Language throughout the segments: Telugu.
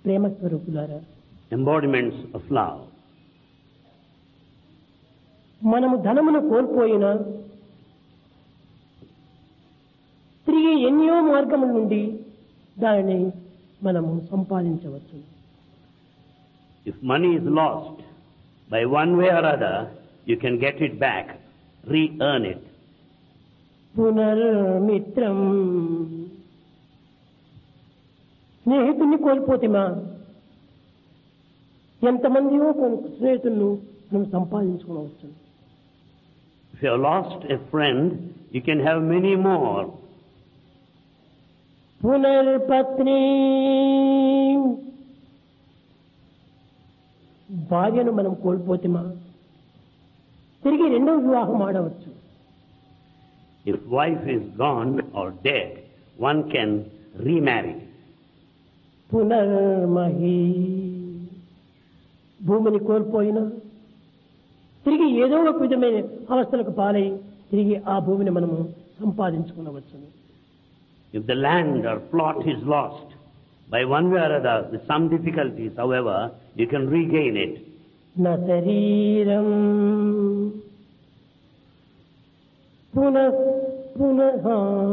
ప్రేమ స్వరూపులారా embodiments of love. మనము ధనమును కోల్పోయినా తిరిగి ఎన్నో మార్గముల నుండి దానిని మనము సంపాదించవచ్చు If money is lost, by one way or other, you can get it back, re-earn it. పునర్మిత్రం స్నేహితుడిని కోల్పోతేమా ఎంతమందియో కొన్ని స్నేహితులను మనం సంపాదించుకోవచ్చు If you have lost a friend, you can have many more. పునర్పత్ని భార్యను మనం కోల్పోతేమా తిరిగి రెండవ వివాహం ఆడవచ్చు If wife is gone or dead, one can remarry. పునర్మహి భూమిని కోల్పోయినా తిరిగి ఏదో ఒక విధమైన అవస్థలకు పాలై తిరిగి ఆ భూమిని మనము సంపాదించుకునవచ్చు If the land or plot is lost, by one way or other, with some difficulties, however, you can regain it. నా శరీరం పునః పునః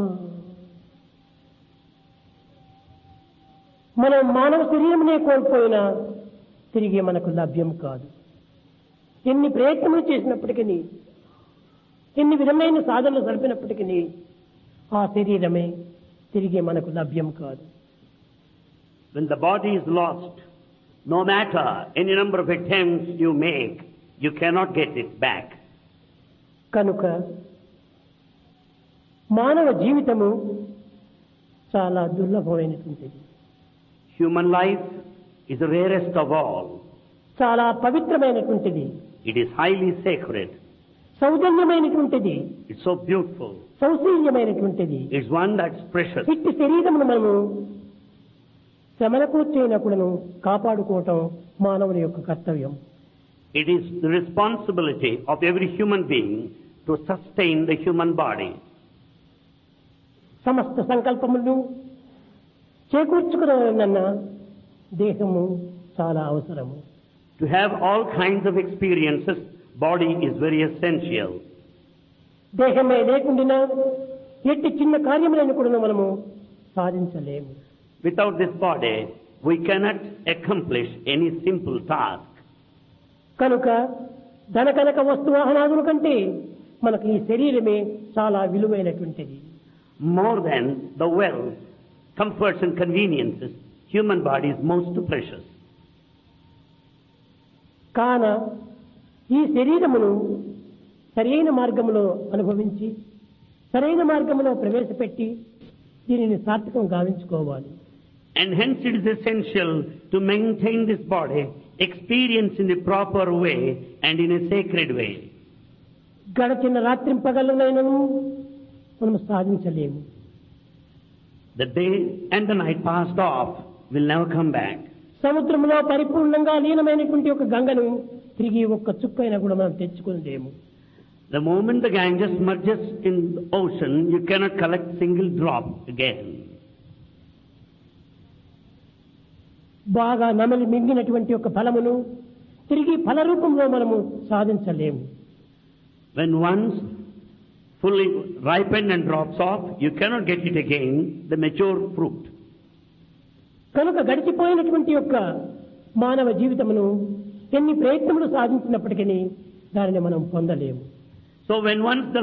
మనం మానవ శరీరమునే కోల్పోయినా తిరిగి మనకు లభ్యం కాదు ఎన్ని ప్రయత్నములు చేసినప్పటికీ ఎన్ని విధమైన సాధనలు జరిపినప్పటికీ ఆ శరీరమే తిరిగి మనకు లభ్యం కాదు When the body is lost, no matter any number of attempts you make, you cannot get it back. కనుక మానవ జీవితము చాలా దుర్లభమైనటువంటిది Human life is the rarest of all. చాలా పవిత్రమైనటువంటిది It is highly sacred. సౌజన్యమైనటువంటిది It's so beautiful. సౌశీల్యమైనటువంటిది It's one that's precious. ఇట్టి శరీరమును మనము శ్రమలకు చేయనప్పుడును కాపాడుకోవటం మానవుని యొక్క కర్తవ్యం It is the responsibility of every human being to sustain the human body. సమస్త సంకల్పములను చేకూర్చుకున్న దేహము చాలా అవసరము To have all kinds of experiences, body is very essential. దేహమే లేకుండా ఎట్టి చిన్న కార్యములను కూడా మనము సాధించలేము Without this body, we cannot accomplish any simple task. కనుక ధనకనక వస్తు వాహనాదుల కంటే మనకు ఈ శరీరమే చాలా విలువైనటువంటిది More than the wealth, comforts and conveniences, human body is most precious. కాన ఈ శరీరమును సరైన మార్గములో అనుభవించి సరైన మార్గములో ప్రవేశపెట్టి దీనిని సార్థకం గావించుకోవాలి And hence it is essential to maintain this body, experience in the proper way and in a sacred way. గడచిన రాత్రింపగలనైనను మనం సాధించలేము The day and the night passed off will never come back. సముద్రంలో పరిపూర్ణంగా లీనమైనటువంటి ఒక గంగను తిరిగి ఒక్క చుక్కైనా కూడా మనం తెచ్చుకోలేము The moment the Ganges merges in the ocean, you cannot collect single drop again. బాగా నమలి మింగినటువంటి ఒక ఫలమును తిరిగి ఫల రూపంలో మనము సాధించలేము When once fully ripened and drops off, you cannot get it again, the mature fruit. కనుక గడిచిపోయినటువంటి యొక్క మానవ జీవితమును ఎన్ని ప్రయత్నములు సాధించినప్పటికీ దానిని మనం పొందలేము So when once the